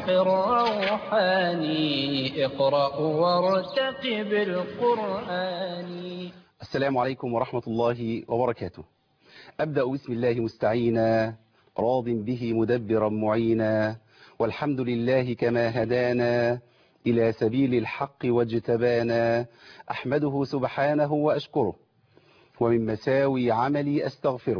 الروح الروحاني اقرأ وارتقب القرآن السلام عليكم ورحمة الله وبركاته أبدأ بسم الله مستعينا راض به مدبرا معينا والحمد لله كما هدانا إلى سبيل الحق واجتبانا أحمده سبحانه وأشكره ومن مساوي عملي أستغفره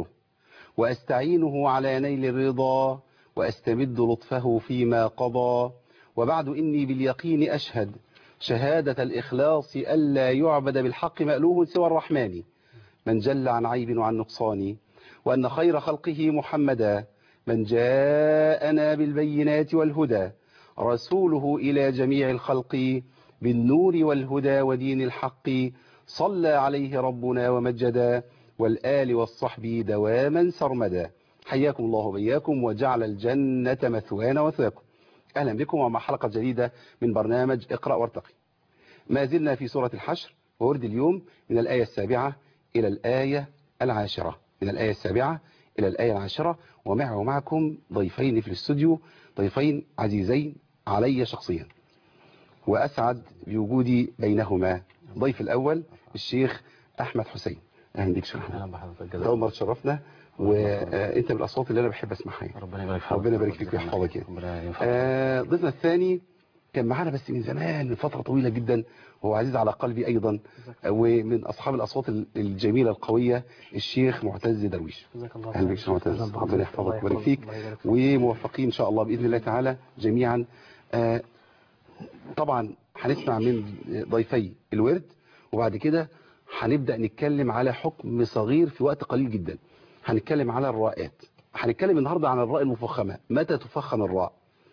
وأستعينه على نيل الرضا وأستمد لطفه فيما قضى وبعد إني باليقين أشهد شهادة الإخلاص ألا يعبد بالحق مألوه سوى الرحمن من جل عن عيب وعن نقصان وأن خير خلقه محمدا من جاءنا بالبينات والهدى رسوله إلى جميع الخلق بالنور والهدى ودين الحق صلى عليه ربنا ومجدا والآل والصحب دواما سرمدا حياكم الله وبياكم وجعل الجنة مثوانا وثواكم أهلا بكم ومع حلقة جديدة من برنامج اقرأ وارتقي ما زلنا في سورة الحشر وورد اليوم من الآية السابعة إلى الآية العاشرة من الآية السابعة إلى الآية العاشرة ومعه ومعكم ضيفين في الاستوديو ضيفين عزيزين علي شخصيا وأسعد بوجودي بينهما ضيف الأول الشيخ أحمد حسين أهلا بك شيخ أحمد اهلا بحضرتك أول مرة تشرفنا وأنت من الأصوات اللي أنا بحب أسمعها ربنا يبارك فيك ربنا يبارك فيك ويحفظك يعني. ربنا ينفعك آه، ضيفنا الثاني كان معانا بس من زمان من فترة طويلة جدا وهو عزيز على قلبي أيضا آه، ومن أصحاب الأصوات ال- الجميلة القوية الشيخ معتز درويش جزاك الله أهلا بك يا شيخ معتز أهلا بحضرتك. ربنا يحفظك الله ويبارك فيك الله يبارك فيك. وموفقين إن شاء الله بإذن الله تعالى جميعا آه، طبعا هنسمع من ضيفي الورد وبعد كده هنبدأ نتكلم على حكم صغير في وقت قليل جدا هنتكلم على الراءات هنتكلم النهاردة عن الراء المفخمة متى تفخم الراء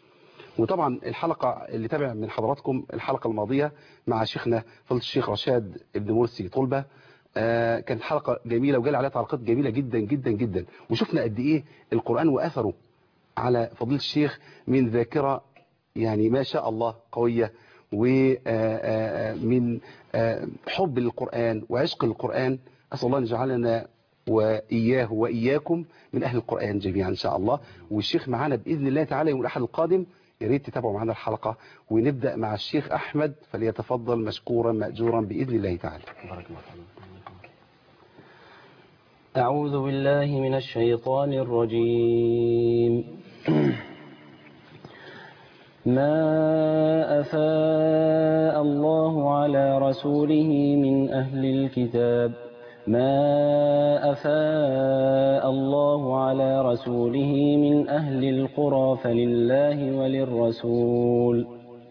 وطبعا الحلقة اللي تابع من حضراتكم الحلقة الماضية مع شيخنا فضل الشيخ رشاد ابن مرسي طلبة آه كانت حلقة جميلة وجال عليها تعليقات جميلة جدا جدا جدا وشفنا قد ايه القرآن وأثره على فضيلة الشيخ من ذاكرة يعني ما شاء الله قوية ومن حب للقرآن وعشق للقرآن أسأل الله أن يجعلنا وإياه وإياكم من أهل القرآن جميعا إن شاء الله والشيخ معانا بإذن الله تعالى يوم الأحد القادم يا ريت تتابعوا معنا الحلقة ونبدأ مع الشيخ أحمد فليتفضل مشكورا مأجورا بإذن الله تعالى بارك الله فيك. أعوذ بالله من الشيطان الرجيم ما أفاء الله على رسوله من أهل الكتاب ما أفاء الله على رسوله من أهل القرى فلله وللرسول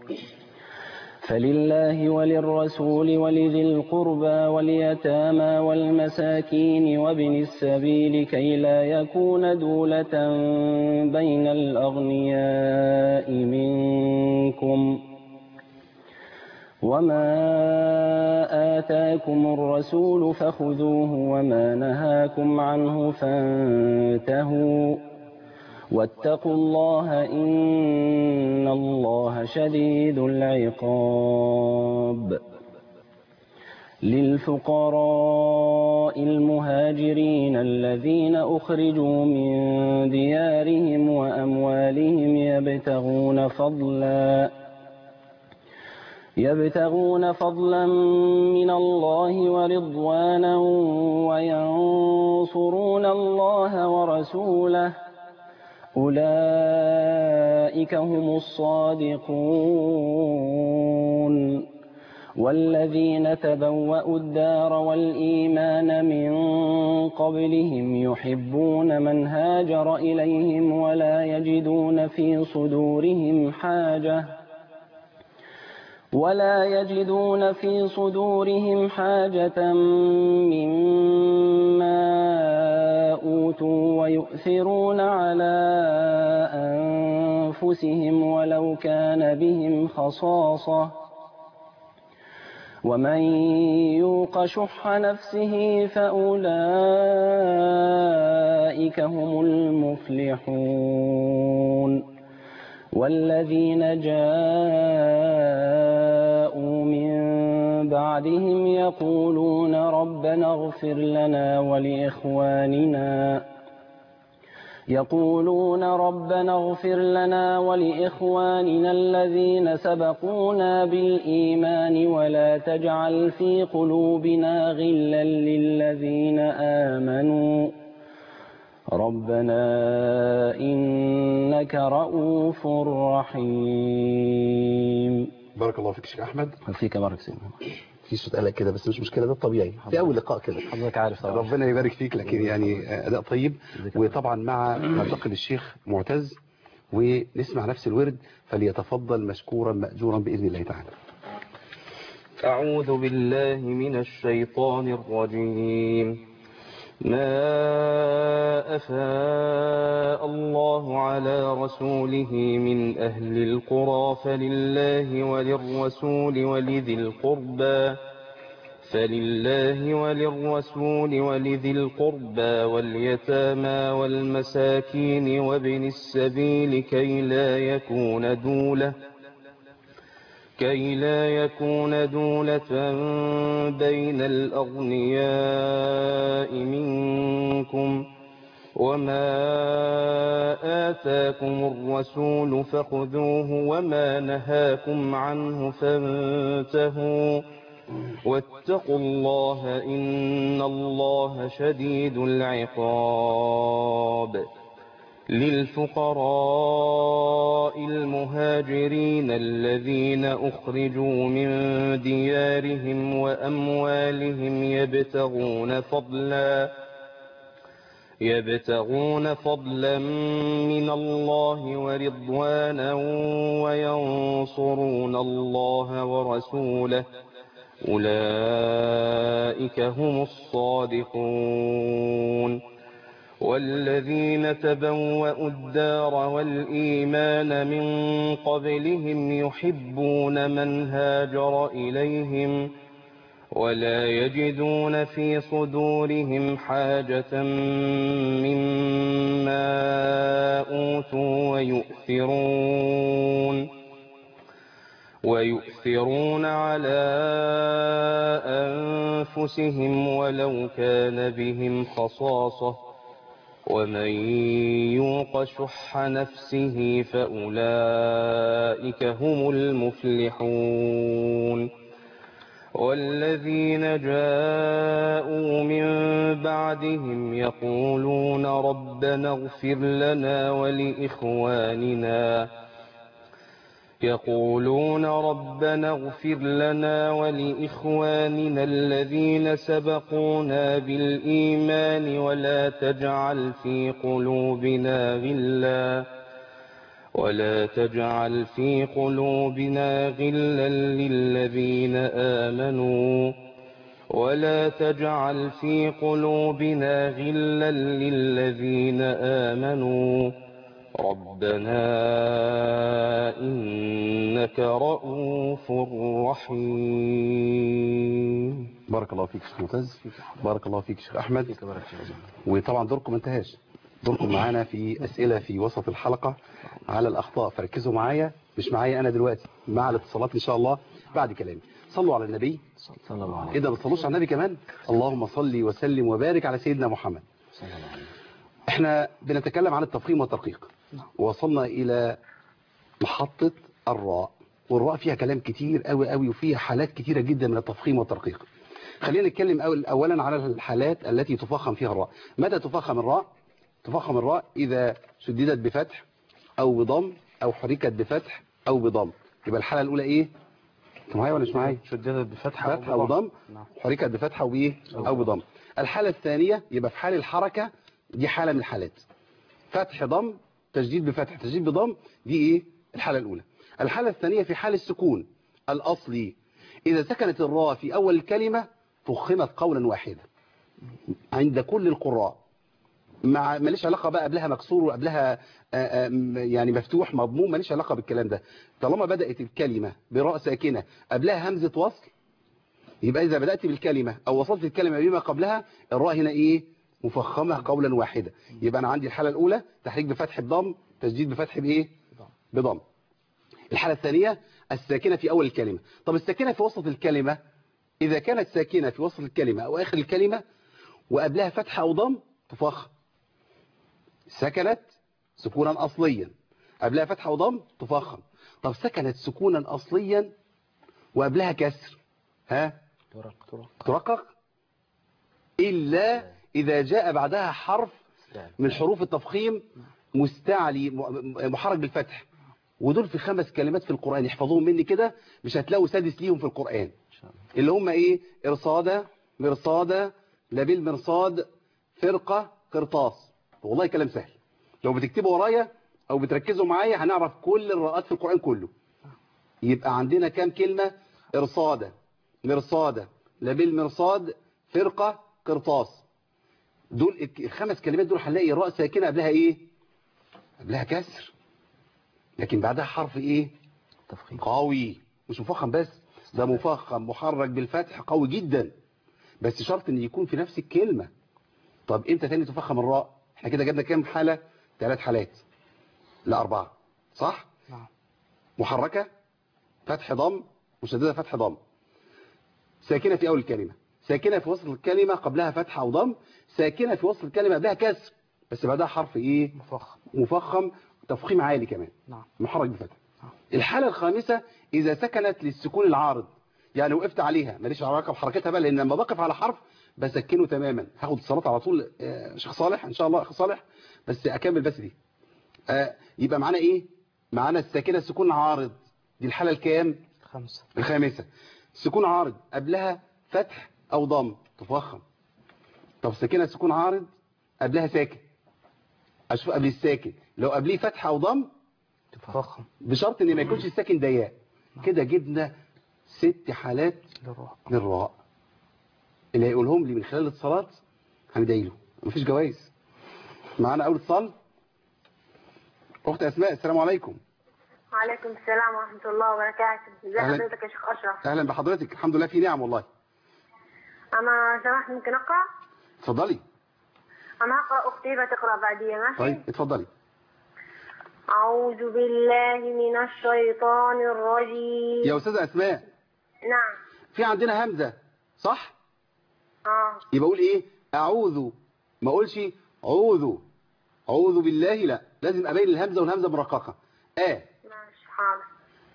فلله وللرسول ولذي القربى واليتامى والمساكين وابن السبيل كي لا يكون دولة بين الأغنياء منكم وما آتاكم الرسول فخذوه وما نهاكم عنه فانتهوا واتقوا الله إن الله شديد العقاب للفقراء المهاجرين الذين أخرجوا من ديارهم وأموالهم يبتغون فضلا يبتغون فضلا من الله ورضوانا وينصرون الله ورسوله أولئك هم الصادقون والذين تبوأوا الدار والإيمان من قبلهم يحبون من هاجر إليهم ولا يجدون في صدورهم حاجة ولا يجدون في صدورهم حاجة مما أوتوا ويؤثرون على أنفسهم ولو كان بهم خصاصة ومن يوق شح نفسه فأولئك هم المفلحون والذين جاءوا من بعدهم يقولون ربنا اغفر لنا ولإخواننا يقولون ربنا اغفر لنا ولإخواننا الذين سبقونا بالإيمان ولا تجعل في قلوبنا غلا للذين آمنوا ربنا إنك رؤوف رحيم بارك الله فيك شيخ احمد فيك بارك سيدنا في صوت قلق كده بس مش مشكله ده الطبيعي في اول لقاء كده حضرتك عارف طبعا ربنا يبارك فيك لكن يعني اداء طيب وطبعا مع نلتقي بالشيخ معتز ونسمع نفس الورد فليتفضل مشكورا ماجورا باذن الله تعالى أعوذ بالله من الشيطان الرجيم ما أفاء الله على رسوله من أهل القرى فلله وللرسول ولذي القربى فلله وللرسول ولذي القربى واليتامى والمساكين وابن السبيل كي لا يكون دولة كي لا يكون دولة بين الأغنياء منكم وما آتاكم الرسول فخذوه وما نهاكم عنه فانتهوا واتقوا الله إن الله شديد العقاب للفقراء المهاجرين الذين أخرجوا من ديارهم وأموالهم يبتغون فضلا يبتغون فضلا من الله ورضوانا وينصرون الله ورسوله أولئك هم الصادقون والذين تبوأوا الدار والإيمان من قبلهم يحبون من هاجر إليهم ولا يجدون في صدورهم حاجة مما أوتوا ويؤثرون ويؤثرون على أنفسهم ولو كان بهم خصاصة ومن يوق شح نفسه فأولئك هم المفلحون والذين جاءوا من بعدهم يقولون ربنا اغفر لنا ولإخواننا يقولون ربنا اغفر لنا ولإخواننا الذين سبقونا بالإيمان ولا تجعل في قلوبنا غلا ولا تجعل في قلوبنا غلا للذين آمنوا ولا تجعل في قلوبنا غلا للذين آمنوا ربنا إنك رؤوف رحيم بارك الله فيك شيخ معتز بارك الله فيك شيخ احمد وطبعا دوركم ما انتهاش دوركم معانا في اسئله في وسط الحلقه على الاخطاء فركزوا معايا مش معايا انا دلوقتي مع الاتصالات ان شاء الله بعد كلامي صلوا على النبي صلى الله عليه ايه ده ما تصلوش على النبي كمان اللهم صل وسلم وبارك على سيدنا محمد صلى الله عليه احنا بنتكلم عن التفخيم والترقيق وصلنا الى محطة الراء والراء فيها كلام كتير قوي قوي وفيها حالات كتيرة جدا من التفخيم والترقيق خلينا نتكلم أول اولا على الحالات التي تفخم فيها الراء متى تفخم الراء تفخم الراء اذا شددت بفتح او بضم او حركت بفتح او بضم يبقى الحالة الاولى ايه انت معايا ولا مش معايا شددت بفتح فتح او ضم حركت بفتح او بايه او بضم الحالة الثانية يبقى في حال الحركة دي حالة من الحالات فتح ضم تجديد بفتح تجديد بضم دي ايه الحالة الاولى الحالة الثانية في حال السكون الاصلي اذا سكنت الراء في اول الكلمة فخمت قولا واحدا عند كل القراء مع ماليش علاقة بقى قبلها مكسور وقبلها آآ آآ يعني مفتوح مضموم ماليش علاقة بالكلام ده طالما بدأت الكلمة براء ساكنة قبلها همزة وصل يبقى إذا بدأت بالكلمة أو وصلت الكلمة بما قبلها الراء هنا إيه مفخمة قولا واحدا يبقى أنا عندي الحالة الأولى تحريك بفتح بضم تجديد بفتح بإيه بضم الحالة الثانية الساكنة في أول الكلمة طب الساكنة في وسط الكلمة إذا كانت ساكنة في وسط الكلمة أو آخر الكلمة وقبلها فتحة أو ضم تفخم سكنت سكونا أصليا قبلها فتحة وضم تفخم طب سكنت سكونا أصليا وقبلها كسر ها ترق ترق ترقق إلا إذا جاء بعدها حرف استعد. من حروف التفخيم مستعلي م- محرك بالفتح ودول في خمس كلمات في القرآن يحفظوهم مني كده مش هتلاقوا سادس ليهم في القرآن إن شاء الله اللي هم ايه ارصادة مرصادة لبيل مرصاد فرقة قرطاس والله كلام سهل لو بتكتبوا ورايا او بتركزوا معايا هنعرف كل الراءات في القرآن كله يبقى عندنا كام كلمة ارصادة مرصادة لبيل مرصاد فرقة قرطاس دول الك- الخمس كلمات دول هنلاقي الراء ساكنة قبلها ايه قبلها كسر لكن بعدها حرف ايه تفخيم قوي مش مفخم بس ده مفخم محرك بالفتح قوي جدا بس شرط ان يكون في نفس الكلمة طب امتى تاني تفخم الراء احنا كده جبنا كام حالة ثلاث حالات لا اربعة صح نعم محركة فتح ضم مشددة فتح ضم ساكنة في اول الكلمة ساكنة في وسط الكلمة قبلها فتح او ضم ساكنة في وسط الكلمة قبلها كسر بس بعدها حرف ايه مفخم مفخم تفخيم عالي كمان نعم محرك بفتح آه. الحالة الخامسة إذا سكنت للسكون العارض يعني وقفت عليها ماليش علاقة بحركتها بقى لأن لما بقف على حرف بسكنه تماما هاخد الصلاة على طول آه، شيخ صالح إن شاء الله أخ صالح بس أكمل بس دي آه، يبقى معانا إيه معانا الساكنة السكون العارض دي الحالة الكام خمسة الخامسة سكون عارض قبلها فتح أو ضم تفخم طب ساكنة سكون عارض قبلها ساكن أشوف قبل الساكن لو قبليه فتح أو ضم تفخم بشرط ان ما يكونش الساكن ضيق كده جبنا ست حالات للراء للراء اللي هيقولهم لي من خلال الاتصالات هندعي له مفيش جوائز معانا اول اتصال اخت اسماء السلام عليكم وعليكم السلام ورحمة الله وبركاته ازي أهلا. حضرتك يا شيخ أشرف اهلا بحضرتك الحمد لله في نعم والله أنا سمحت ممكن أقرأ اتفضلي أنا هقرأ أختي بتقرأ بعدية ماشي طيب اتفضلي أعوذ بالله من الشيطان الرجيم يا استاذه اسماء نعم في عندنا همزه صح آه يبقى اقول ايه اعوذ ما اقولش اعوذ اعوذ بالله لا لازم ابين الهمزه والهمزه مرققه اه ماشي حاضر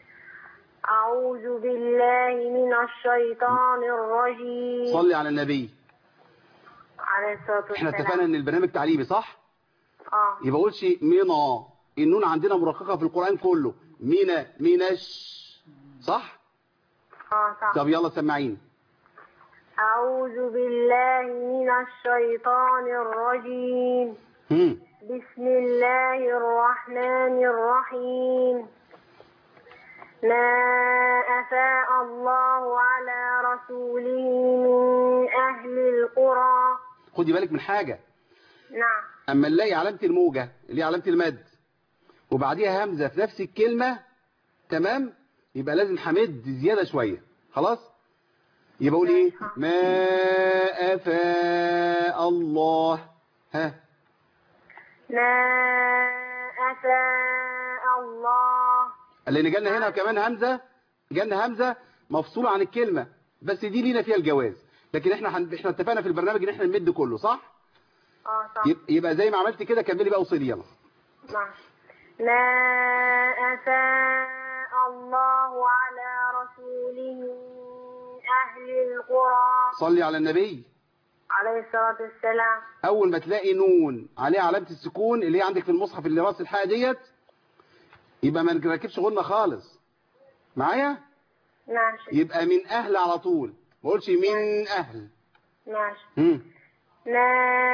أعوذ بالله من الشيطان الرجيم صلي على النبي عليه الصلاة احنا اتفقنا والسلام ان البرنامج تعليمي صح آه يبقى اقولش منا النون عندنا مرققه في القران كله مينا مينش صح آه صح طب يلا سمعين أعوذ بالله من الشيطان الرجيم هم. بسم الله الرحمن الرحيم ما أفاء الله على رسوله من أهل القرى خدي بالك من حاجه نعم اما نلاقي علامه الموجه اللي هي علامه المد وبعديها همزه في نفس الكلمه تمام يبقى لازم همد زياده شويه خلاص يبقى اقول ايه ما افاء الله ها ما أفاء الله لان جالنا هنا كمان همزه جالنا همزه مفصوله عن الكلمه بس دي لينا فيها الجواز لكن احنا هن... احنا اتفقنا في البرنامج ان احنا نمد كله صح اه صح يب- يبقى زي ما عملت كده كملي بقى وصلي يلا نعم ما أفاء الله على رسوله من أهل القرى صلي على النبي عليه الصلاة والسلام اول ما تلاقي نون عليها علامه السكون اللي هي عندك في المصحف اللي راس الحاء ديت يبقى ما نركبش غنه خالص معايا ماشي يبقى من اهل على طول ما اقولش من اهل ماشي هم. ما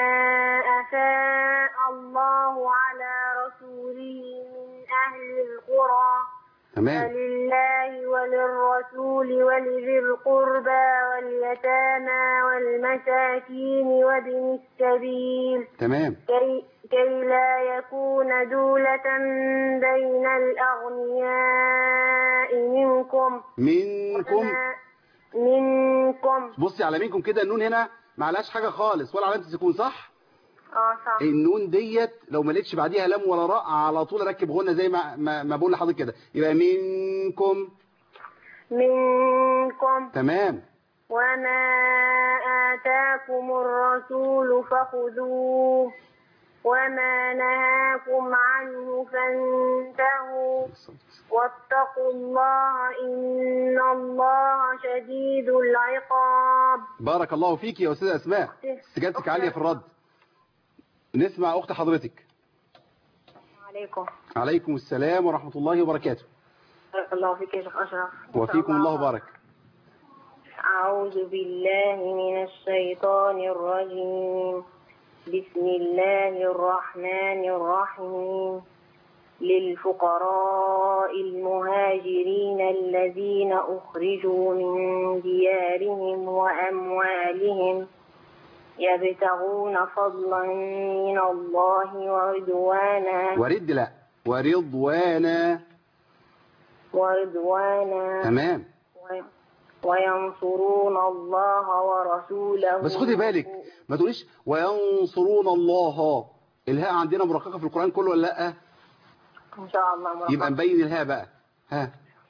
أفاء الله على رسوله من أهل القرى تمام فلله وللرسول ولذي القربى واليتامى والمساكين وابن السبيل تمام كي, كي لا يكون دولة بين الأغنياء منكم منكم وما- منكم بصي على منكم كده النون هنا ما عليهاش حاجه خالص ولا علامه السكون صح اه صح النون ديت لو ما لقيتش بعديها لام ولا راء على طول اركب غنه زي ما ما, ما بقول لحضرتك كده يبقى منكم منكم تمام وما آتاكم الرسول فخذوه وما نهاكم عنه فانتهوا واتقوا الله إن الله شديد العقاب بارك الله فيك يا أستاذة أسماء استجابتك عالية في الرد نسمع أخت حضرتك عليكم عليكم السلام ورحمة الله وبركاته بارك الله فيك يا شيخ أشرف وفيكم الله بارك أعوذ بالله من الشيطان الرجيم بسم الله الرحمن الرحيم للفقراء المهاجرين الذين أخرجوا من ديارهم وأموالهم يبتغون فضلا من الله ورضوانا ورد لا ورضوانا ورضوانا تمام وينصرون الله ورسوله بس خدي بالك ما تقوليش وينصرون الله الهاء عندنا مرققة في القرآن كله ولا لا إن شاء الله مرحبا. يبقى نبين الهاء بقى ها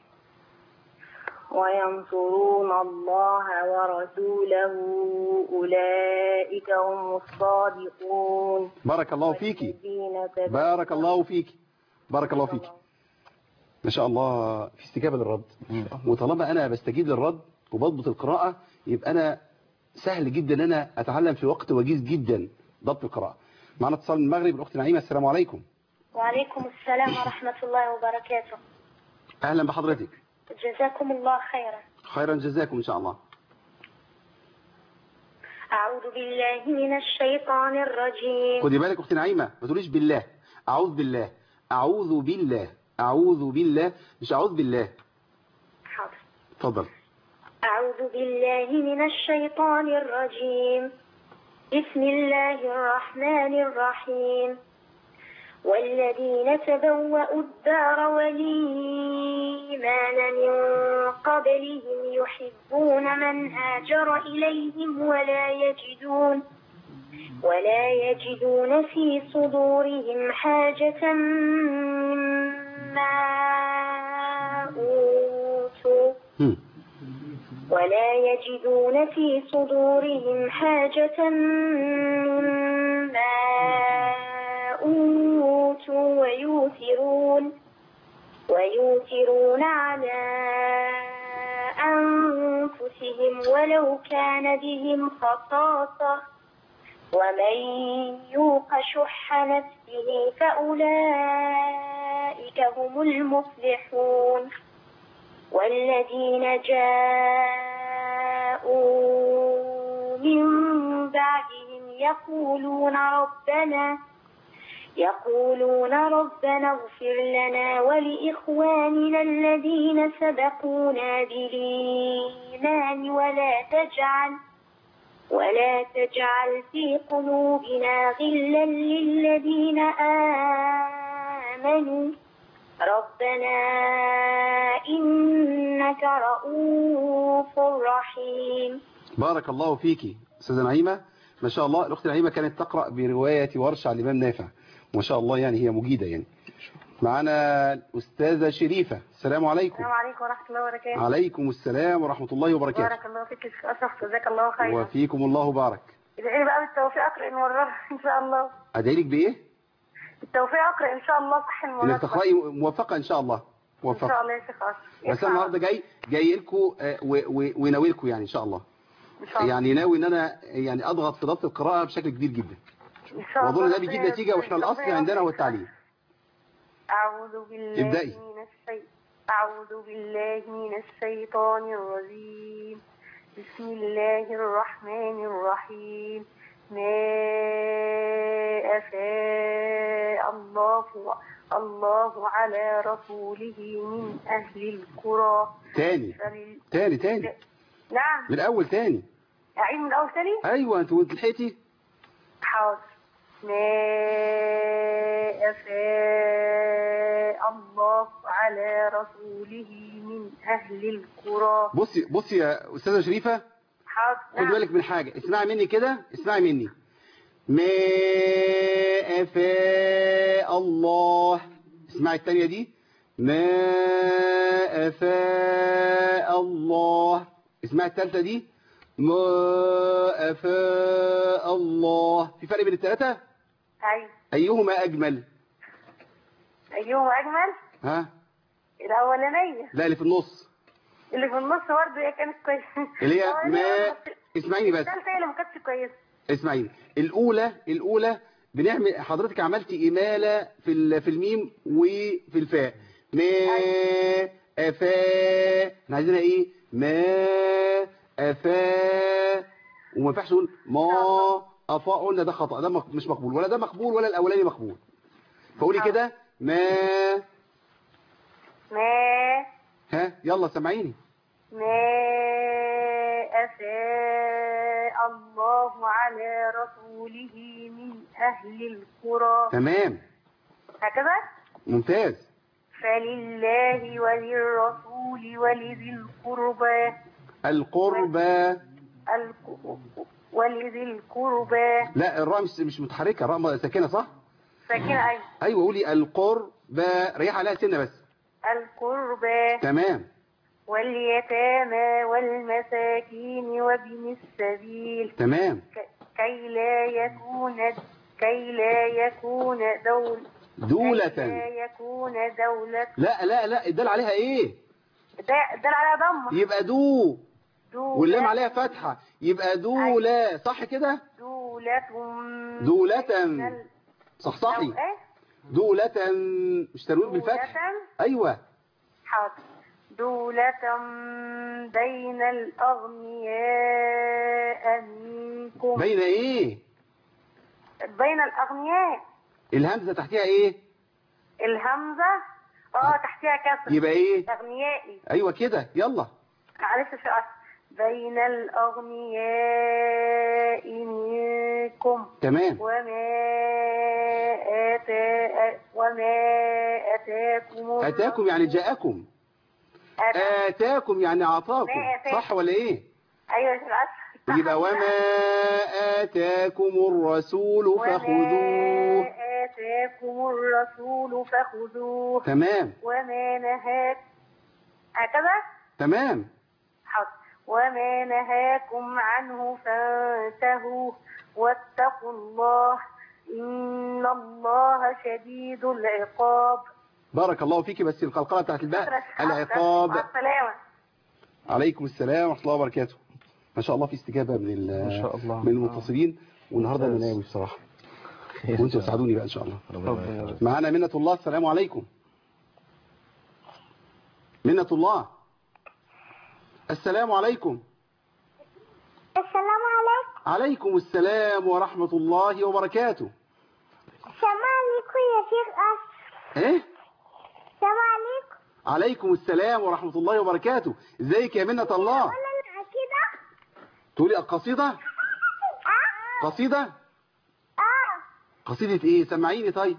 وينصرون الله ورسوله أولئك هم الصادقون بارك الله فيكي والذين تبعوا- بارك الله فيكي بارك الله فيكي ما شاء الله في استجابة للرد وطالما أنا بستجيب للرد وبضبط القراءة يبقى أنا سهل جدا ان أنا أتعلم في وقت وجيز جدا ضبط القراءة معنا اتصال من المغرب الأخت نعيمة السلام عليكم وعليكم السلام ورحمة الله وبركاته أهلا بحضرتك جزاكم الله خيرا خيرا جزاكم إن شاء الله أعوذ بالله من الشيطان الرجيم خدي بالك أخت نعيمة ما تقوليش بالله أعوذ بالله أعوذ بالله أعوذ بالله مش أعوذ بالله حاضر اتفضل أعوذ بالله من الشيطان الرجيم بسم الله الرحمن الرحيم والذين تبوأوا الدار والإيمان من قبلهم يحبون من هاجر إليهم ولا يجدون ولا يجدون في صدورهم حاجة مما أوتوا هم. ولا يجدون في صدورهم حاجة مما أوتوا ويؤثرون ويؤثرون على أنفسهم ولو كان بهم خصاصة ومن يوق شح نفسه فأولئك هم المفلحون والذين جاءوا من بعدهم يقولون ربنا يقولون ربنا اغفر لنا ولإخواننا الذين سبقونا بالإيمان ولا تجعل ولا تجعل في قلوبنا غلا للذين آمنوا ربنا إنك رؤوف رحيم بارك الله فيكي أستاذة نعيمة ما شاء الله الأخت نعيمة كانت تقرأ برواية ورش على الإمام نافع وما شاء الله يعني هي مجيدة يعني معنا الأستاذة شريفة السلام عليكم السلام عليكم ورحمة الله وبركاته عليكم السلام ورحمة الله وبركاته بارك الله فيك يا شيخ أشرف جزاك الله خيرا وفيكم الله بارك ادعي لي بقى بالتوفيق أقرأ المرة إن شاء الله أدعي لك بإيه؟ بالتوفيق أقرأ إن شاء الله صح إنك المرة تقرأي موفقة إن شاء الله إن شاء موفقة الله يا شيخ أشرف بس أنا النهاردة جاي جاي لكم وناوي لكم يعني إن شاء الله إن شاء الله يعني ناوي إن أنا يعني أضغط في ضبط القراءة بشكل كبير جدا إن شاء الله وأظن ده بيجيب نتيجة وإحنا الأصل عندنا هو التعليم أعوذ بالله ابدأي. من الشيطان أعوذ بالله من الشيطان الرجيم بسم الله الرحمن الرحيم ما أفاء الله الله على رسوله من أهل القرى تاني فبال... تاني تاني نعم من الأول تاني أعيد من الأول تاني أيوة أنت وأنت لحقتي حاضر ما أفاء الله على رسوله من أهل القرى بصي بصي يا أستاذة شريفة حاضر خد نعم. بالك من حاجة اسمعي مني كده اسمعي مني ما أفاء الله اسمعي التانية دي ما أفاء الله اسمعي التالتة دي ما أفاء الله في فرق بين التلاتة أيوة أيهما أجمل أيهما أجمل ها الأولانية لا اللي في النص اللي في النص برضه هي كانت كويسة اللي هي الأولانية ما بس- اسمعيني بس الثالثة هي اللي ما كانتش كويسة اسمعيني الأولى الأولى بنعمل حضرتك عملتي إمالة في ال- في الميم وفي الفاء ما أفا احنا عايزينها إيه ما أفا وما ينفعش نقول ما أفا قلنا ده خطأ ده مق- مش مقبول ولا ده مقبول ولا الأولاني مقبول فقولي كده ما ما ها يلا سامعيني ما أفاء الله على رسوله من أهل القرى تمام هكذا ممتاز فلله وللرسول ولذي القربى القربى الق- ولذي القربى لا الراء مش مش متحركة الراء ساكنة صح ساكنة أي ايوه قولي القربى ريح عليها سنه بس القربى تمام واليتامى والمساكين وابن السبيل تمام ك- كي لا يكون كي لا يكون دول كي دولة لا يكون دولة لا لا لا الدال عليها ايه ده ده على ضمة يبقى دو دولة واللام عليها فتحة يبقى دولة صح كده دولة دولة بين ال- صحصحي أو إيه؟ دولة مش تنوين بالفتح دولة ايوه حاضر دولة بين الأغنياء منكم بين ايه بين الأغنياء الهمزة تحتها ايه الهمزة اه تحتها كسر يبقى ايه أغنيائي ايوه كده يلا معلش في أصل بين الأغنياء منكم تمام وما آتا وما أتاكم اتاكم يعني جاءكم آتا اتاكم يعني اعطاكم ما آتاكم. صح ولا ايه أيوة في الأصل يبقى وما آتاكم الرسول فخذوه وما آتاكم الرسول فخذوه تمام وما نهاك هكذا تمام حق وما نهاكم عنه فانتهوا واتقوا الله إن الله شديد العقاب بارك الله فيك بس القلقلة بتاعت الباء العقاب مع السلامة عليكم السلام ورحمة الله وبركاته ما شاء الله في استجابة من ال- ما شاء الله. من المتصلين والنهارده انا ممتاز. ناوي بصراحة وانتوا تساعدوني بقى ان شاء الله ربنا يبارك. معانا منة الله السلام عليكم منة الله السلام عليكم السلام عليكم عليكم السلام ورحمة الله وبركاته السلام عليكم يا شيخ أشرف ايه السلام عليكم عليكم السلام ورحمة الله وبركاته ازيك يا منة الله قول أنا كده تقولي القصيدة آه قصيدة آه قصيدة ايه سمعيني طيب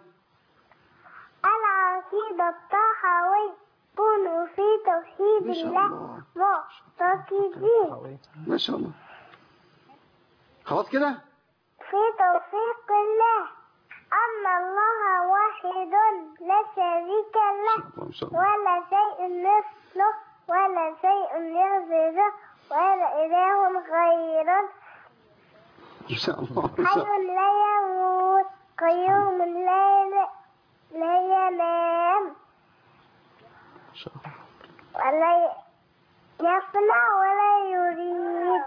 العقيدة الطحاوي كونوا في توحيد ما شاء الله الله. معتقدين ما شاء الله خلاص كده في توفيق الله أن الله واحد لا شريك له ما شاء الله ولا شيء مثله ولا شيء يغفره ولا إله غيره ما شاء الله ما شاء حي الله لا يموت قيوم لا لا ينام ما شاء الله ولا يصنع ولا يريد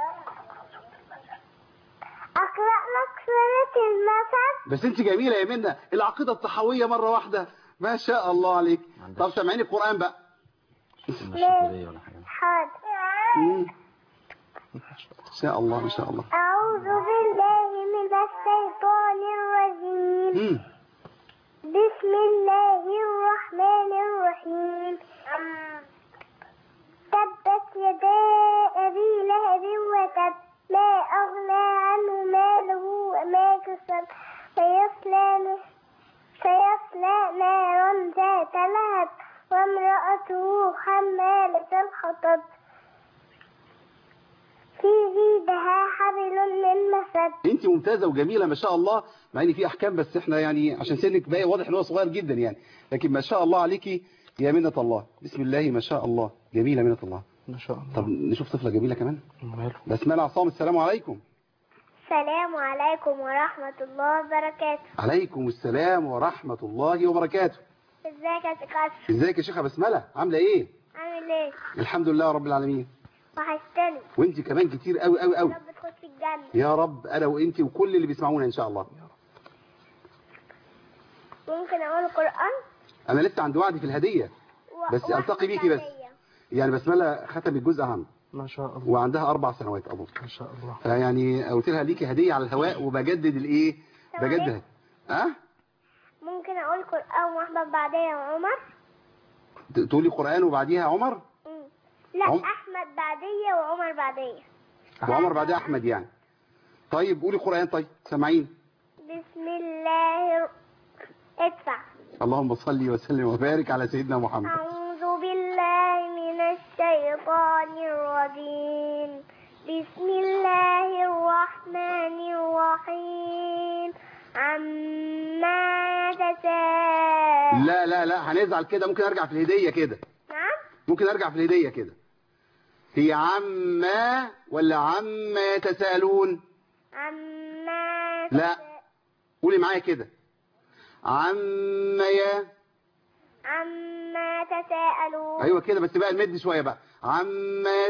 أقرأ لك سورة المثل بس انت جميلة يا منة العقيدة الطحاوية مرة واحدة ما شاء الله عليك طب سمعيني القرآن بقى مش شغلية ولا حاجة حاضر مم. ما شاء الله ما شاء الله أعوذ بالله من الشيطان الرجيم مم. بسم الله الرحمن الرحيم تبت يدا أبي لهب وتب ما أغنى عنه ماله وما كسب سيصلى سيصلى نارا ذات لهب وامرأته حمالة الحطب في جيدها حبل من مسد انت ممتازة وجميلة ما شاء الله مع ان في احكام بس احنا يعني عشان سنك باقي واضح ان هو صغير جدا يعني لكن ما شاء الله عليكي يا منة الله بسم الله ما شاء الله جميلة منة الله ما شاء الله طب نشوف طفلة جميلة كمان ماله بسملة عصام السلام عليكم السلام عليكم ورحمة الله وبركاته عليكم السلام ورحمة الله وبركاته ازيك يا سكاش ازيك يا شيخة بسملة عاملة ايه عامل ايه الحمد لله رب العالمين وحشتني وانت كمان كتير قوي قوي قوي رب تخش الجنة يا رب انا وانت وكل اللي بيسمعونا ان شاء الله ممكن اقول قرآن انا لسه عند وعدي في الهدية و- بس وأحمد ألتقي بيكي بس. بعدية. يعني بسملة ختمت جزء عام ما شاء الله وعندها اربع سنوات اظن ما شاء الله فيعني قلت لها ليكي هدية على الهواء وبجدد الايه بجدد ها ممكن اقول قرآن واحمد بعدية وعمر ت- تقولي قرآن وبعديها عمر مم. لا عم- احمد بعدية وعمر بعدية وعمر بعدها احمد يعني طيب قولي قرآن طيب سامعين بسم الله الر- ادفع اللهم صل وسلم وبارك على سيدنا محمد أعوذ بالله من الشيطان الرجيم بسم الله الرحمن الرحيم عما يتساءل لا لا لا هنزعل كده ممكن ارجع في الهدية كده نعم ممكن ارجع في الهدية كده هي عما ولا عما يتساءلون عما لا. يتساءل- قولي معايا كده عما يا عما يتساءلون ايوه كده بس بقى المد شوية بقى عما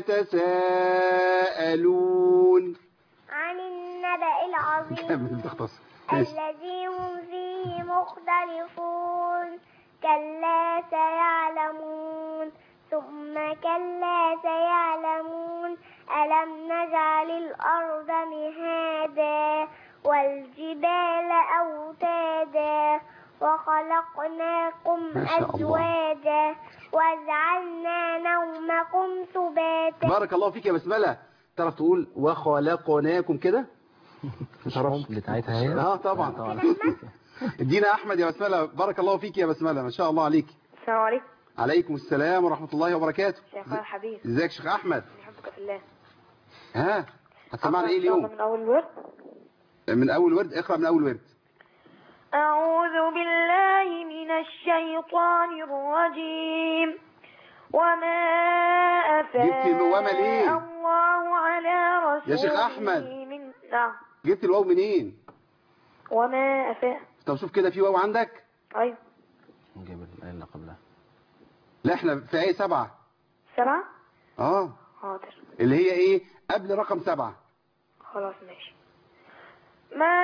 يتساءلون عن النبأ العظيم كمل تختصر ماشي. الذي هم فيه مختلفون كلا سيعلمون ثم كلا سيعلمون ألم نجعل الأرض مهادا والجبال أوتادا وخلقناكم ما شاء الله. أزواجا وجعلنا نومكم سباتا بارك الله فيك يا بسملة تعرف تقول وخلقناكم كده مش بتاعتها هي اه طبعا طبعا ادينا احمد يا بسملة بارك الله فيك يا بسملة ما شاء الله عليك السلام عليكم عليكم السلام ورحمة الله وبركاته شيخ الحبيب ازيك يا شيخ احمد بحبك في الله ها هتسمعنا ايه أقرأ إن شاء الله اليوم من أول ورد من اول ورد اقرا من اول ورد أعوذ بالله من الشيطان الرجيم وما جبت الوما ليه؟ أفاء الله على رسوله يا شيخ أحمد. من نعم جبت الواو منين وما أفاء طب شوف كده في واو عندك أيوة نجيب الآية اللي قبلها لا احنا في ايه سبعة سبعة اه حاضر اللي هي ايه قبل رقم سبعة خلاص ماشي ما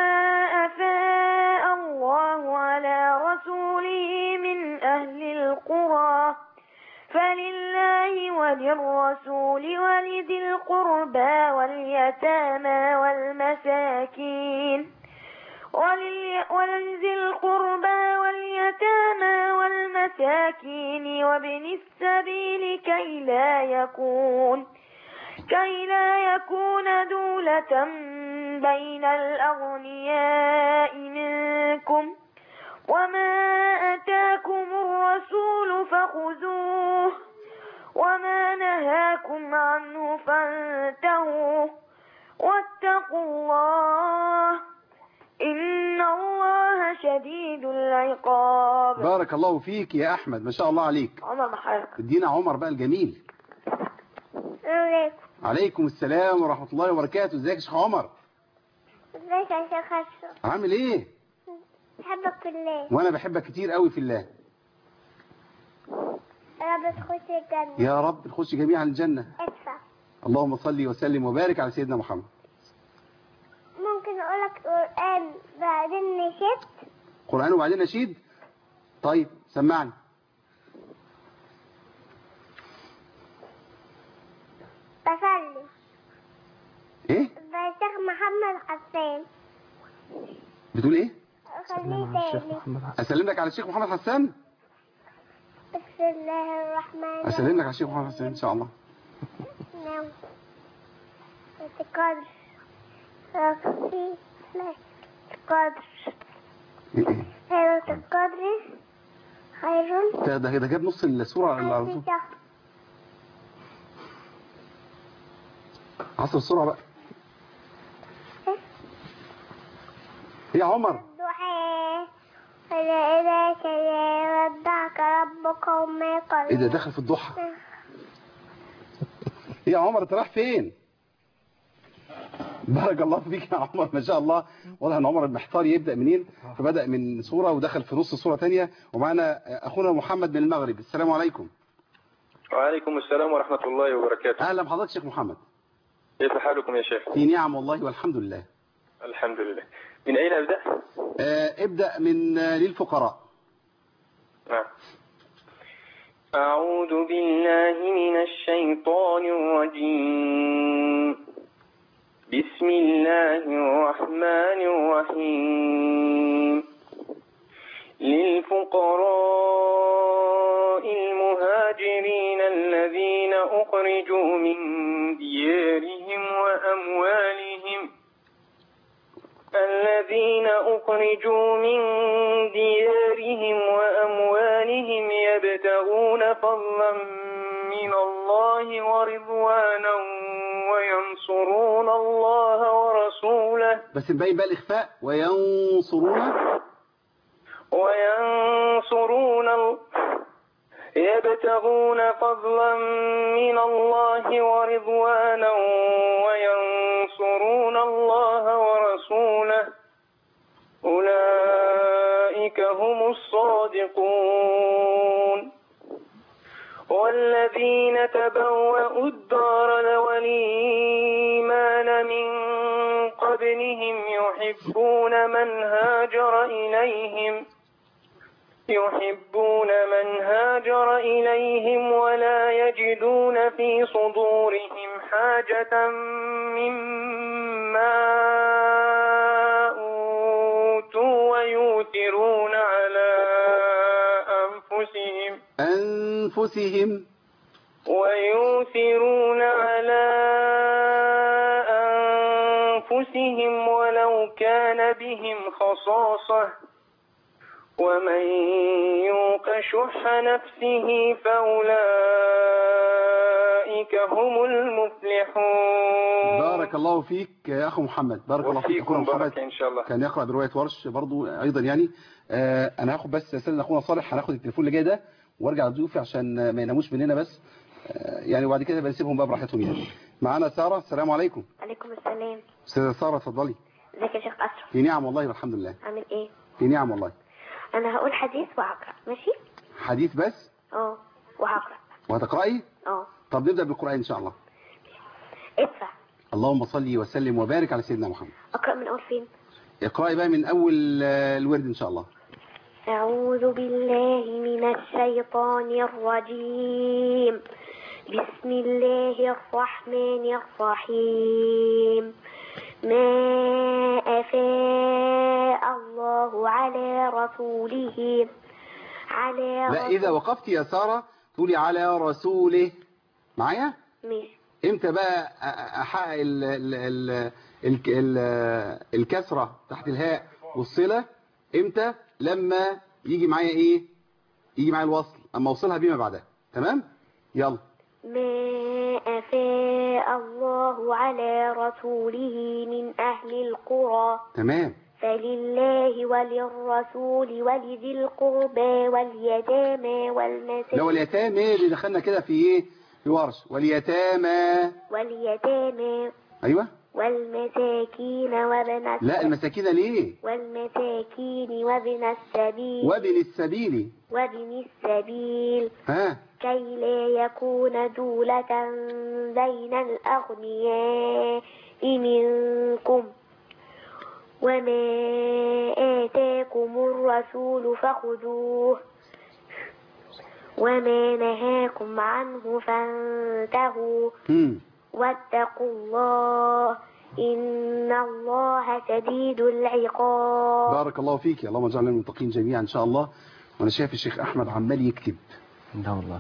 أفاء الله على رسوله من أهل القرى فلله وللرسول ولذي القربى واليتامى والمساكين ولل- ولذي القربى واليتامى والمساكين وابن السبيل كي لا يكون كي لا يكون دولة بين الأغنياء منكم وما أتاكم الرسول فخذوه وما نهاكم عنه فانتهوا واتقوا الله إن الله شديد العقاب بارك الله فيك يا احمد ما شاء الله عليك عمر محارك ادينا عمر بقى الجميل عليكم عليكم السلام ورحمة الله وبركاته ازيك يا شيخ عمر ازيك يا شيخ أشرف عامل ايه بحبك في الله وانا بحبك كتير قوي في الله رب تخش الجنة يا رب نخش جميعا الجنة ادفع اللهم صل وسلم وبارك على سيدنا محمد ممكن اقولك قرآن بعدين نشفت قرآن وبعدين نشيد طيب سمعني بصلي ايه بشيخ محمد حسان بتقول ايه خليه الشيخ تاني محمد حسن اسلم لك على الشيخ محمد حسان بسم الله الرحمن اسلم لك على الشيخ محمد حسان ان شاء الله نعم القدر رفي القدر إيه إيه؟ ليلة القدر خير ده ده ده جاب نص السورة على على ألف طول شهر عصر السرعة بقى يا عمر الضحى فلا إذا كلا ودعك ربك وما قل ايه ده دخل في الضحى يا عمر انت رايح فين بارك الله فيك يا عمر ما شاء الله واضح ان عمر محتار يبدا منين فبدا من صوره ودخل في نص صوره ثانيه ومعنا اخونا محمد من المغرب السلام عليكم وعليكم السلام ورحمة الله وبركاته اهلا بحضرتك شيخ محمد كيف حالكم يا شيخ في نعم والله والحمد لله الحمد لله من أين أبدأ آه، ابدا من آه، للفقراء نعم أعوذ بالله من الشيطان الرجيم بسم الله الرحمن الرحيم للفقراء المهاجرين الذين أخرجوا من ديارهم وأموالهم الذين أخرجوا من ديارهم وأموالهم يبتغون فضلا من الله ورضوانا وينصرون الله ورسوله بس نبين بقى الاخفاء وينصرون وينصرون ال- يبتغون فضلا من الله ورضوانا وينصرون الله ورسوله أولئك هم الصادقون والذين تبوأوا الدار والإيمان من قبلهم يحبون من هاجر إليهم يحبون من هاجر إليهم ولا يجدون في صدورهم حاجة مما أوتوا ويؤثرون على أنفسهم انفسهم ويؤثرون على أنفسهم ولو كان بهم خصاصة ومن يوق شح نفسه فأولئك هم المفلحون بارك الله فيك يا اخو محمد بارك الله فيك اخونا وفيكم محمد بركة إن شاء الله كان يقرأ برواية ورش برضو أيضا يعني آه أنا هاخد بس أستاذنا أخونا صالح هناخد التليفون اللي جاي ده وارجع لضيوفي عشان ما يناموش مننا بس آه يعني وبعد كده بنسيبهم بقى براحتهم يعني معانا سارة السلام عليكم عليكم السلام أستاذة سارة اتفضلي ازيك يا شيخ أشرف في نعم والله والحمد لله عامل ايه في نعم والله انا هقول حديث وهقرا ماشي حديث بس اه وهقرا وهتقرأي اه طب نبدأ بالقرآن إن شاء الله ادفع اللهم صل وسلم وبارك على سيدنا محمد اقرا من اول فين اقرأي بقى من أول آه، الورد إن شاء الله أعوذ بالله من الشيطان الرجيم بسم الله الرحمن الرحيم ما أفاء الله على رسوله على لا إذا وقفت يا سارة تقولي على رسوله معايا ماشي امتى بقى أ- أ- احقق ال ال ال ال ال الكسرة تحت الهاء والصلة امتى لما يجي معايا ايه يجي معايا الوصل اما اوصلها بما بعدها تمام يلا ما أفاء الله على رسوله من أهل القرى تمام فلله وللرسول ولذي القربى واليتامى لو والمساكين اليتامى اللي دخلنا كده في ايه في ورش واليتامى واليتامى ايوه والمساكين وابن لا السبيل المساكين ليه والمساكين وابن السبيل وابن السبيل وابن السبيل ها كي لا يكون دولة بين الأغنياء منكم وما آتاكم الرسول فخذوه وما نهاكم عنه فانتهوا هم. واتقوا الله إن الله شديد العقاب بارك الله فيك اللهم اجعلنا من المتقين جميعا ان شاء الله وانا شايف الشيخ احمد عمال يكتب لا والله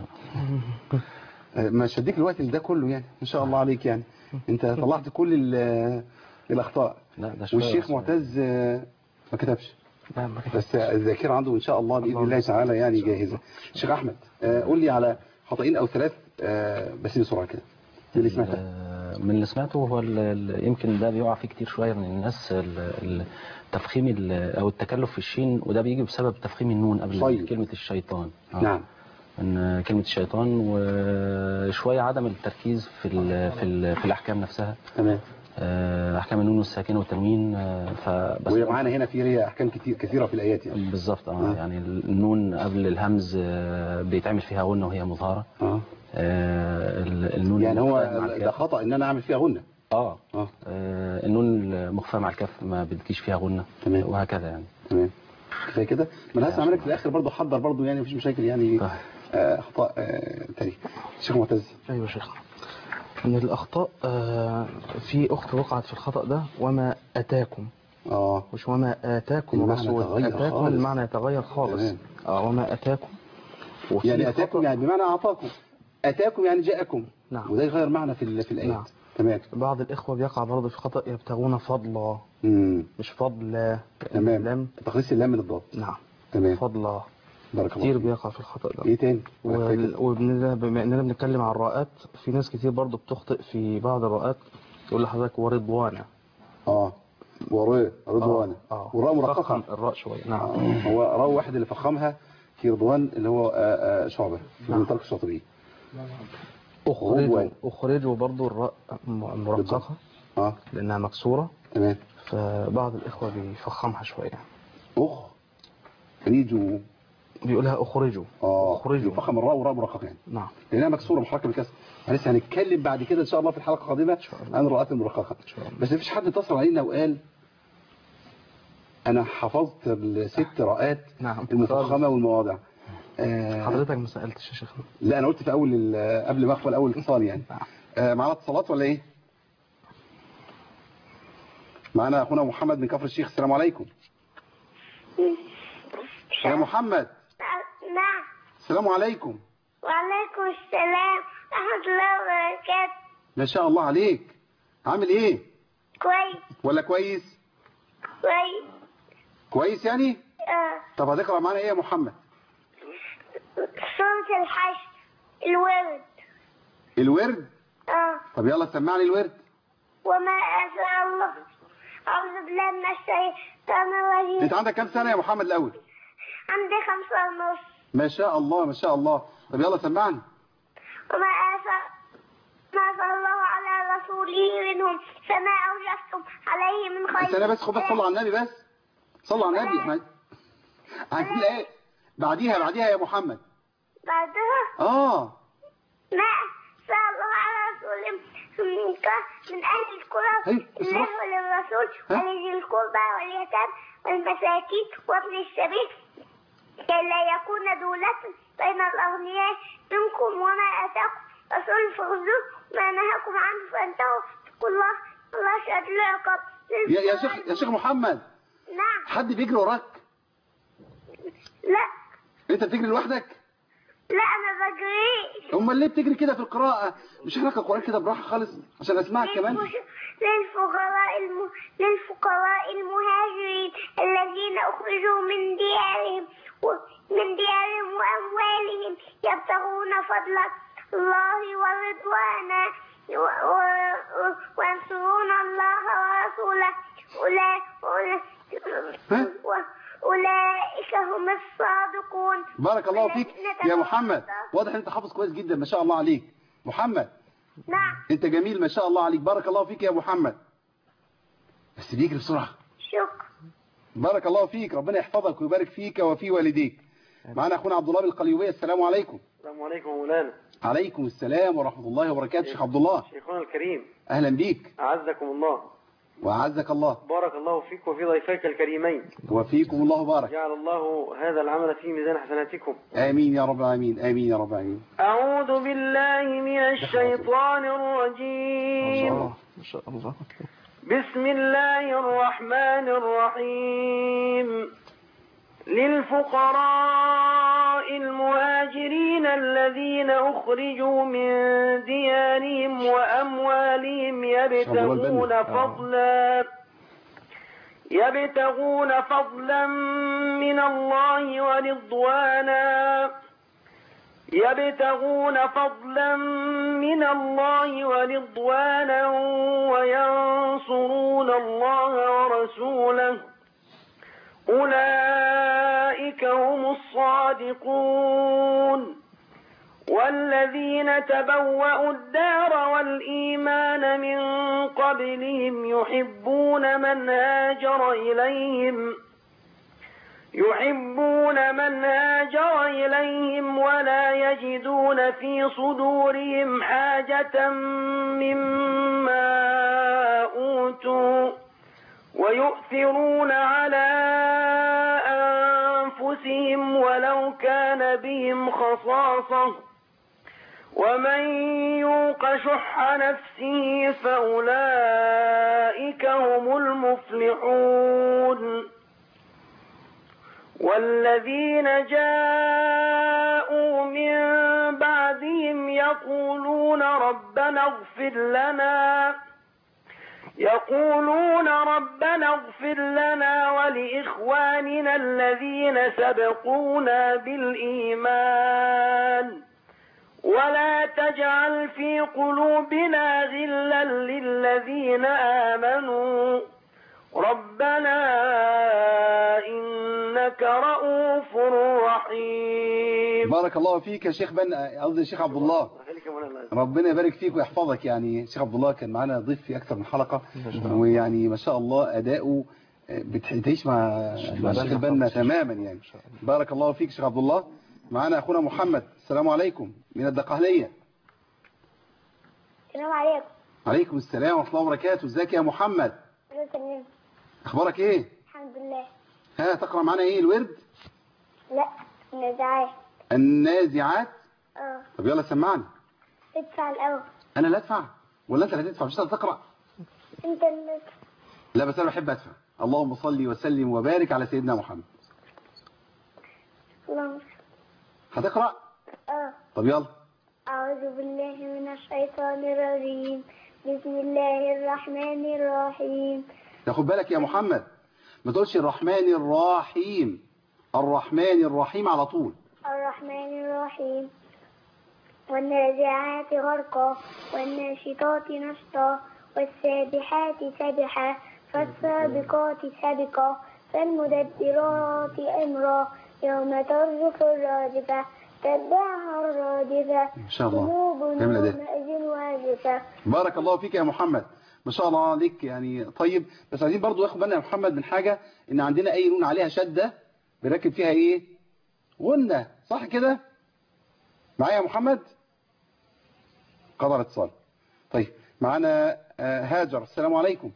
مش هديك الوقت ده كله يعني ان شاء الله عليك يعني انت طلعت كل ال- الاخطاء لا ده شوية والشيخ بس. معتز آه، ما كتبش لا ما كده. بس الذاكره عنده ان شاء الله باذن الله تعالى يعني جاهزه شيخ احمد آه، قول لي على خطأين او ثلاث آه، بس بسرعه كده من اللي سمعتها آه، من اللي سمعته هو ال- ال- يمكن ده بيقع فيه كتير شوية من الناس ال- ال- تفخيم ال- او التكلف في الشين وده بيجي بسبب تفخيم النون قبل طيب. كلمة الشيطان آه. نعم ان كلمة الشيطان وشوية عدم التركيز في ال في ال في الاحكام نفسها تمام آه، احكام النون والساكنه والتنوين آه، فبس وهي معانا هنا في ليها احكام كتير كثيره في الايات يعني بالظبط اه مم. يعني النون قبل الهمز آه، بيتعمل فيها غنه وهي مظهره اه آه، ال- النون يعني هو المخفاة مع ده الكاف. خطا ان انا اعمل فيها غنه اه اه آه، النون المخفى مع الكاف ما بتجيش فيها غنه تمام. وهكذا يعني تمام كفايه كده ما انا هسمع منك في الاخر برضه حضر برضه يعني مفيش مشاكل يعني طيب. آه، اخطاء آه، تاني شيخ معتز ايوه يا شيخ من الاخطاء آه، في اخت وقعت في الخطا ده وما اتاكم اه مش وما اتاكم المعنى الرسول يتغير اتاكم خالص. المعنى يتغير خالص تمام. اه وما اتاكم وفي يعني اتاكم خطأ- يعني بمعنى اعطاكم اتاكم يعني جاءكم نعم. وده يغير معنى في ال- في الايات نعم. تمام بعض الاخوه بيقع برضه في خطا يبتغون فضلا امم مش فضلا تمام لم تخليص اللام من الضاد نعم تمام فضلا بارك كتير الله فيك. بيقع في الخطا ده ايه تاني وال- وبنبدأ بما اننا بنتكلم عن الراءات في ناس كتير برضو بتخطئ في بعض الراءات يقول لحضرتك ورضوانا اه وراء رضوان اه والراء مرققه فخم الراء شويه نعم آه، هو راء واحد اللي فخمها في رضوان اللي هو آه، آه، شعبه في نعم. منطقه الشاطبيه اخرجوا رضوان. اخرجوا برضو الراء م- مرققه اه لانها مكسوره تمام فبعض الاخوه بيفخمها شويه اخ ريجو بيقولها اخرجوا اه اخرجوا فخم الراء وراء مرققه يعني نعم لانها مكسوره محركه بالكسر لسه هنتكلم بعد كده ان شاء الله في الحلقه القادمه شاء الله. عن الراءات المرققه شاء الله. بس مفيش حد اتصل علينا وقال انا حفظت الست راءات نعم المفخمه والمواضع آه حضرتك ما سالتش يا شيخنا لا انا قلت في اول ال- قبل ما اقفل اول اتصال يعني آه معانا اتصالات ولا ايه معانا اخونا محمد من كفر الشيخ السلام عليكم يا محمد نعم السلام عليكم وعليكم السلام ورحمة الله وبركاته ما شاء الله عليك عامل ايه كويس ولا كويس كويس كويس يعني آه. طب هتقرا معانا ايه يا محمد سورة الحشر الورد الورد آه. طب يلا سمعني الورد وما أسأل الله أعوذ بالله من الشيطان الرجيم انت عندك كام سنه يا محمد الاول عندي خمسة ونص ما شاء الله ما شاء الله طب يلا سمعني وما أسأل ما أسأل الله على رسوله منهم فما أوجفتم عليه من خير استنى بس خد بس صلوا على النبي بس صلوا على النبي احنا عايزين ايه بعديها بعديها يا محمد بعدها اه ما أسأل الله على رسوله من ك- من أهل القرى أيوة، الله اسمع. وللرسول ها؟ ولذي القربى واليتامى والمساكين وابن السبيل كي لا يكون دولة بين الأغنياء منكم وما آتاكم رسول فخذوه ما نهاكم عنه فانتهوا اتقوا الله الله شهد العقاب يا يا شيخ يا شيخ محمد نعم حد بيجري وراك لا انت بتجري لوحدك لا أنا بجري امال ليه بتجري كده في القراءه مش احنا القران كده براحه خالص عشان اسمعك كمان للفش- للفقراء الم... للفقراء المهاجرين الذين أخرجوا من ديارهم و... من ديارهم وأموالهم يبتغون فضلا الله ورضوانا و... و... و... وينصرون الله ورسوله أولئك ها؟ أولئك هم الصادقون بارك الله فيك والذين يا محمد تولوا- واضح ان انت حافظ كويس جدا ما شاء الله عليك محمد نعم انت جميل ما شاء الله عليك بارك الله فيك يا محمد بس بيجري بسرعه شكرا بارك الله فيك ربنا يحفظك ويبارك فيك وفي والديك معنا اخونا عبد الله بالقليوبيه السلام عليكم السلام عليكم مولانا عليكم السلام ورحمه الله وبركاته شيخ عبد الله شيخنا الكريم اهلا بيك أعزكم الله واعزك الله بارك الله فيك وفي ضيفيك الكريمين وفيكم الله بارك جعل الله هذا العمل في ميزان حسناتكم امين يا رب العالمين امين يا رب العالمين أعوذ بالله من الشيطان الرجيم الله ما شاء الله بسم الله الرحمن الرحيم للفقراء المهاجرين الذين أخرجوا من ديارهم وأموالهم يبتغون فضلا يبتغون فضلا من الله ورضوانا يبتغون فضلا من الله ورضوانا وينصرون الله ورسوله أولئك هم الصادقون والذين تبوأوا الدار والإيمان من قبلهم يحبون من هاجر إليهم يحبون من هاجر إليهم ولا يجدون في صدورهم حاجة مما أوتوا ويؤثرون على أنفسهم ولو كان بهم خصاصة ومن يوق شح نفسه فأولئك هم المفلحون والذين جاءوا من بعدهم يقولون ربنا اغفر لنا يقولون ربنا اغفر لنا ولإخواننا الذين سبقونا بالإيمان ولا تجعل في قلوبنا غلا للذين آمنوا ربنا إنك رؤوف رحيم بارك الله فيك يا شيخ بن قصدي الشيخ عبد الله ربنا يبارك فيك ويحفظك يعني الشيخ عبد الله كان معانا ضيف في اكثر من حلقه ويعني ما شاء الله اداؤه بتعيش مع مع الشيخ البنا تماما يعني بارك الله فيك شيخ عبد الله معانا اخونا محمد السلام عليكم من الدقهليه السلام عليكم عليكم السلام ورحمه الله وبركاته ازيك يا محمد أنا تمام اخبارك ايه الحمد لله ها تقرا معانا ايه الورد لا نزعات النازعات اه طب يلا سمعني ادفع الأول انا لا ادفع ولا انت اللي هتدفع مش انت تقرا انت اللي لا بس انا بحب ادفع اللهم صل وسلم وبارك على سيدنا محمد اللهم هتقرا اه طب يلا أعوذ بالله من الشيطان الرجيم بسم الله الرحمن الرحيم تاخد بالك يا محمد ما تقولش الرحمن الرحيم الرحمن الرحيم على طول الرحمن الرحيم والنازعات غرقا والناشطات نشطا والسابحات سبحا فالسابقات سبقا فالمدبرات أمرا يوم ترجف الراجفة تتبعها الرادفة ان شاء الله قلوب جميل ده يومئذ واجفة بارك الله فيك يا محمد ما شاء الله عليك يعني طيب بس عايزين برضو ناخد بالنا يا محمد من حاجة ان عندنا اي نون عليها شدة بنركب فيها ايه غنة صح كده معايا يا محمد قدر اتصال طيب معانا آه، هاجر السلام عليكم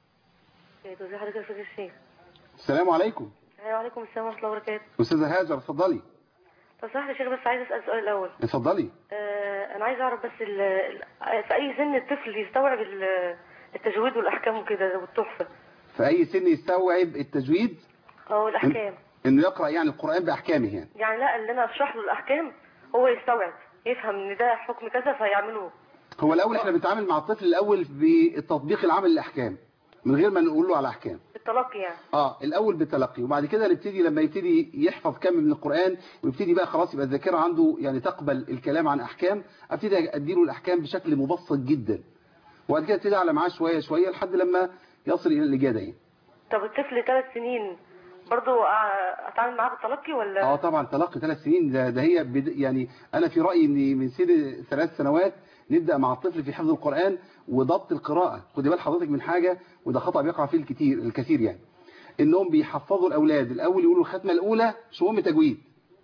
ازي حضرتك يا استاذ الشيخ السلام عليكم وعليكم السلام ورحمه الله وبركاته استاذة هاجر اتفضلي طب صح يا شيخ بس عايز اسال سؤال الاول اتفضلي آه انا عايز اعرف بس ال ال في اي سن الطفل يستوعب ال- التجويد والاحكام وكده والتحفه في اي سن يستوعب التجويد او الاحكام انه يقرأ يعني القرآن بأحكامه يعني يعني لا اللي انا اشرح له الاحكام هو يستوعب يفهم ان ده حكم كذا فيعمله هو الأول احنا بنتعامل مع الطفل الأول بالتطبيق العمل للأحكام من غير ما نقول له على أحكام التلقي يعني اه الاول بالتلقي وبعد كده نبتدي لما يبتدي يحفظ كم من القرآن ويبتدي بقى خلاص يبقى الذاكره عنده يعني تقبل الكلام عن احكام ابتدي اديله الاحكام بشكل مبسط جدا وبعد كده ابتدي اعلى معاه شويه شويه لحد لما يصل الى الاجاده يعني طب الطفل ثلاث سنين برضو أع- اتعامل معاه بالتلقي ولا اه طبعا تلقي ثلاث سنين ده, ده هي بد... يعني انا في رايي ان من سن ثلاث سنوات نبدا مع الطفل في حفظ القران وضبط القراءه خد بال حضرتك من حاجه وده خطا بيقع فيه الكتير الكثير يعني انهم بيحفظوا الاولاد الاول يقولوا الختمه الاولى مش مهم تجويد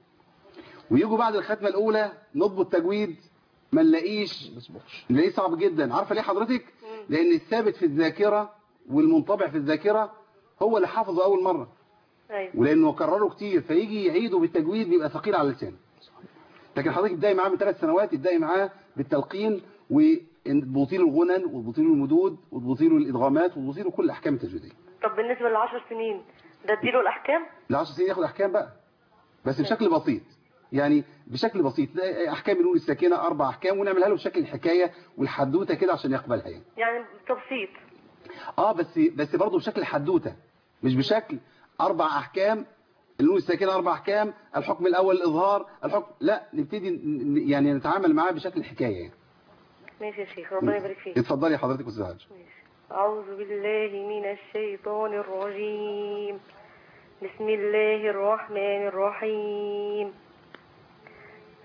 ويجوا بعد الختمه الاولى نضبط تجويد ما نلاقيش نلاقيه صعب جدا عارفه ليه حضرتك لان الثابت في الذاكره والمنطبع في الذاكره هو اللي حافظه اول مره ايوه ولانه كرره كتير فيجي يعيده بالتجويد بيبقى ثقيل على اللسان لكن حضرتك ابداي معاه من ثلاث سنوات ابداي معاه بالتلقين وتضبطي له الغنن وتضبطي له المدود وتضبطي له الادغامات وتضبطي له كل الاحكام التجويديه طب بالنسبه للعشر سنين ده اديله الاحكام ل 10 سنين ياخد احكام بقى بس بشكل بسيط يعني بشكل بسيط احكام النون الساكنه اربع احكام ونعملها له بشكل الحكايه والحدوته كده عشان يقبلها يعني يعني تبسيط اه بس بس برضه بشكل حدوته مش بشكل اربع احكام النون الساكنه اربع احكام الحكم الاول الاظهار الحكم لا نبتدي ن- يعني نتعامل معاه بشكل حكايه يعني ماشي يا شيخ ربنا يبارك فيك اتفضلي حضرتك استاذ هاجر أعوذ بالله من الشيطان الرجيم بسم الله الرحمن الرحيم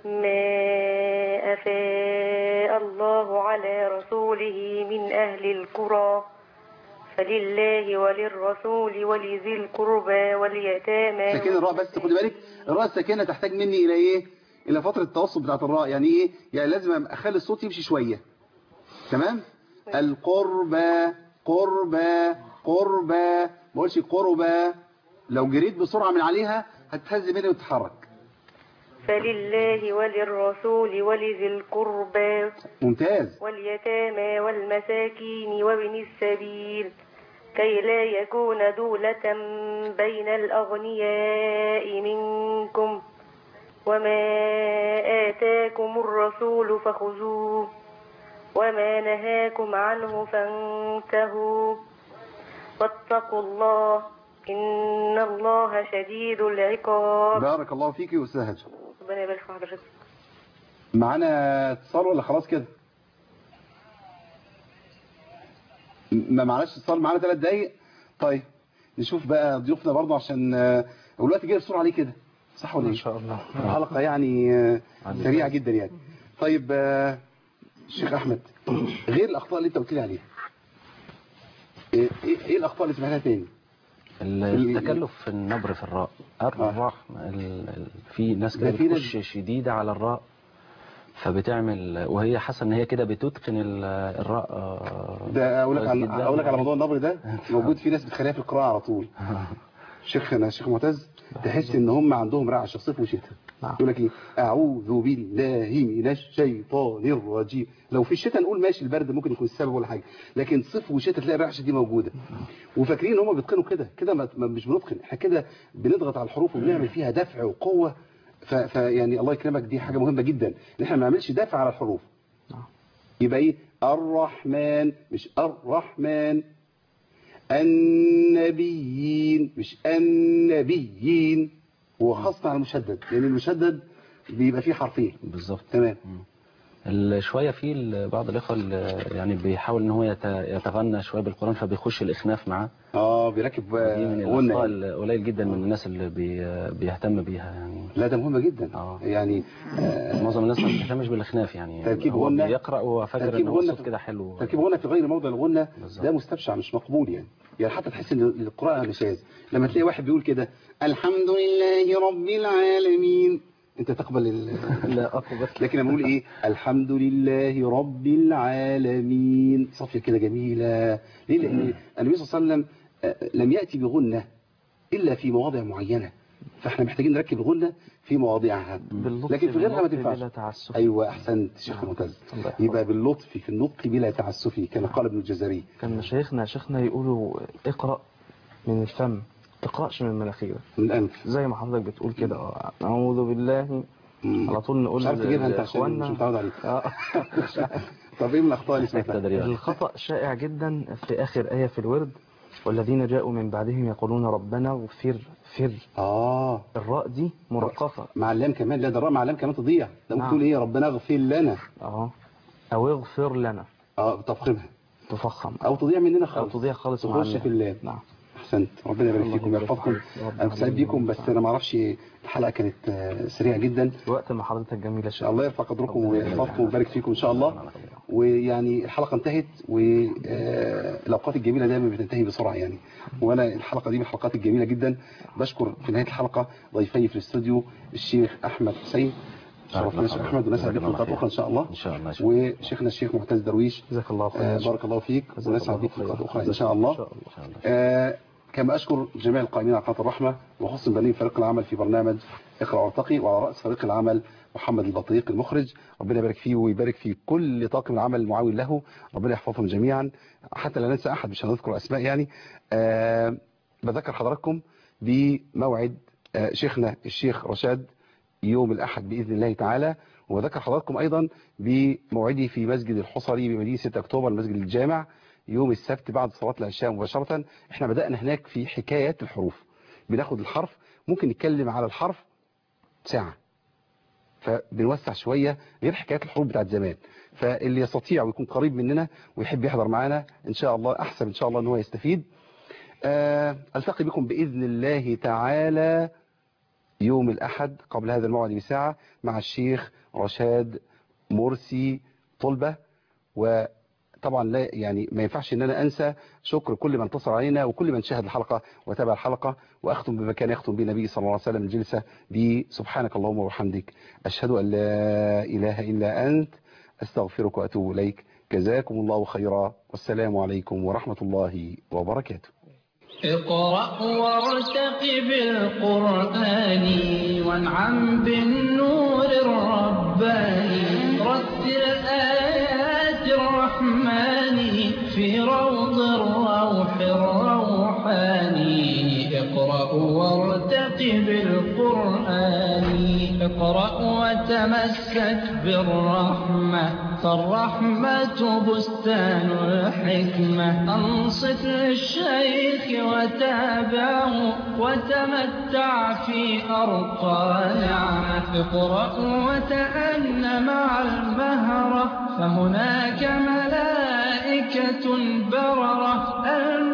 ما أفاء الله على رسوله من أهل القرى فلله وللرسول ولذي القربى واليتامى ساكنة الراء بس خدي بالك الراء الساكنة تحتاج مني إلى إيه إلى فترة التوسط بتاعت الراء يعني إيه يعني لازم أخلي الصوت يمشي شوية تمام القربى قربى قربى ما اقولش قربى لو جريت بسرعة من عليها هتهز مني وتتحرك فلله وللرسول ولذي القربى ممتاز واليتامى والمساكين وابن السبيل كي لا يكون دولة بين الأغنياء منكم وما آتاكم الرسول فخذوه وما نهاكم عنه فانتهوا واتقوا الله إن الله شديد العقاب بارك الله فيك يا أستاذ هجر ربنا يبارك في حضرتك معانا اتصال ولا خلاص كده ما معناش اتصال معانا ثلاث دقايق طيب نشوف بقى ضيوفنا برضه عشان آه، الوقت جاي بسرعه عليه كده صح ولا ايه ما شاء الله الحلقه يعني آه، سريعه جدا يعني طيب آه، الشيخ احمد غير الاخطاء اللي انت قلت لي عليها ايه إيه- إيه الاخطاء اللي سمعتها تاني التكلف في النبر في الراء الراء ال- ال- في ناس كده ده في ناس- بتخش شديدة على الراء فبتعمل وهي حاسه ان هي كده بتتقن ال- الراء آه، ده اقول لك كويس عن جداً. اقول لك على موضوع النبر ده موجود في ناس بتخليها في القراءه على طول شيخنا شيخ معتز تحس ان هم عندهم رعشه صيف وشتاء نعم. يقول لك ايه اعوذ بالله من الشيطان الرجيم لو في الشتاء نقول ماشي البرد ممكن يكون السبب ولا حاجه لكن صيف وشتاء تلاقي الرعشه دي موجوده وفاكرين ان هم بيتقنوا كده كده ما ما- مش بنتقن احنا كده بنضغط على الحروف وبنعمل فيها دفع وقوه ف- فيعني الله يكرمك دي حاجه مهمه جدا ان احنا ما نعملش دفع على الحروف نعم. يبقى ايه الرحمن مش الرحمن النبيين مش النبيين وخاصة على المشدد لأن المشدد بيبقى فيه حرفين بالظبط تمام ال- شويه في ال- بعض الاخوه ال- يعني بيحاول ان هو يت- يتغنى شويه بالقران فبيخش الاخناف معاه اه بيركب دي من غنى الاخطاء يعني. القليل جدا من الناس اللي بي بيهتم بيها يعني لا ده مهمة جدا آه. يعني آه معظم الناس ما بتهتمش بالاخناف يعني تركيب هو غنى- بيقرا وهو فاكر تركيب ان هو غنى الصوت في- كده حلو تركيب غنى في غير موضع الغنى بالظبط. ده مستبشع مش مقبول يعني يعني حتى تحس ان القراءة نشاز لما تلاقي واحد بيقول كده الحمد لله رب العالمين انت تقبل ال- لا أقبل لكن لما اقول ايه الحمد لله رب العالمين صفية كده جميلة ليه لان النبي صلى الله عليه وسلم آه، لم يأتي بغنة الا في مواضع معينة فاحنا محتاجين نركب الغنة في مواضعها باللطف لكن في غيرها ما باللطف تنفعش بلا تعسف ايوه احسنت شيخ معتز الله يحفظك. يبقى باللطف في النطق بلا تعسف كما قال ابن الجزري كان مشايخنا شيخنا يقولوا اقرأ من الفم ما تقرأش من مناخيرك من الانف زي ما حضرتك بتقول كده آه، أعوذ بالله مم. على طول نقول مش عارف تجيبها انت عشان لإخواننا- مش متعود عليك آه. طب ايه من الاخطاء اللي سمعتها التدريب الخطأ شائع جدا في آخر آية في الورد والذين جاءوا من بعدهم يقولون ربنا اغفر فر اه الراء دي مرققة مع اللام كمان لا ده الراء مع اللام كمان تضيع ده ممكن نعم. تقول ايه ربنا اغفر لنا اه أو اغفر لنا اه تفخمها تفخم او تضيع مننا أو خالص تضيع خالص مع تخش الناس. في اللام نعم احسنت ربنا يبارك الله فيكم يبارك ويحفظكم فيك. ربنا انا كنت سعيد يبارك بيكم فيك. بس انا ما اعرفش الحلقه كانت آه، سريعه جدا الوقت مع حضرتك جميل يا شيخ الله يرفع قدركم ربنا يبارك ويحفظكم ويبارك فيكم ان شاء الله ويعني الحلقه انتهت والاوقات الجميله دايما بتنتهي بسرعه يعني وانا الحلقه دي من الحلقات الجميله جدا بشكر في نهايه الحلقه ضيفي في الاستوديو الشيخ احمد حسين شرفنا الشيخ احمد ونسعد بكم لقاءات اخرى ان شاء الله ان شاء الله يا شيخ. وشيخنا الشيخ معتز درويش جزاك الله خير آه، يا شيخ. بارك الله فيك جزاك ونسعد الله بك في خير. لقاءات اخرى ان جزاك شاء الله. الله إن شاء الله. آه، كما أشكر جميع القائمين على قناة الرحمة وخصوصا برنامج فريق العمل في برنامج اقرأ وارتقي وعلى رأس فريق العمل محمد البطيق المخرج ربنا يبارك فيه ويبارك في كل طاقم العمل المعاون له ربنا يحفظهم جميعا حتى لا ننسى أحد مش هنذكر أسماء يعني آه بذكر حضراتكم بموعد آه شيخنا الشيخ رشاد يوم الأحد بإذن الله تعالى وذكر حضراتكم أيضا بموعدي في مسجد الحصري بمدينة 6 أكتوبر المسجد الجامع يوم السبت بعد صلاة العشاء مباشرة احنا بدأنا هناك في حكايات الحروف بناخد الحرف ممكن نتكلم على الحرف ساعة فبنوسع شوية غير حكايات الحروف بتاعت زمان فاللي يستطيع ويكون قريب مننا ويحب يحضر معنا ان شاء الله احسن ان شاء الله ان هو يستفيد آه، التقي بكم باذن الله تعالى يوم الأحد قبل هذا الموعد بساعة مع الشيخ رشاد مرسي طلبة وطبعا لا يعني ما ينفعش ان انا انسى شكر كل من اتصل علينا وكل من شاهد الحلقة وتابع الحلقة واختم بما كان يختم به النبي صلى الله عليه وسلم الجلسة بسبحانك اللهم وبحمدك اشهد ان لا اله الا انت استغفرك واتوب اليك جزاكم الله خيرا والسلام عليكم ورحمة الله وبركاته اقرأ وارتقب القرآن وانعم بالنور الرباني رتل آيات الرحمن في روض الروح الروحاني اقرأ وارتقب القرآن اقرأ وتمسك بالرحمة فالرحمة بستان الحكمة أنصت للشيخ وتابعه وتمتع في أرقى نعمة اقرأ وتأن مع المهرة فهناك ملائكة بررة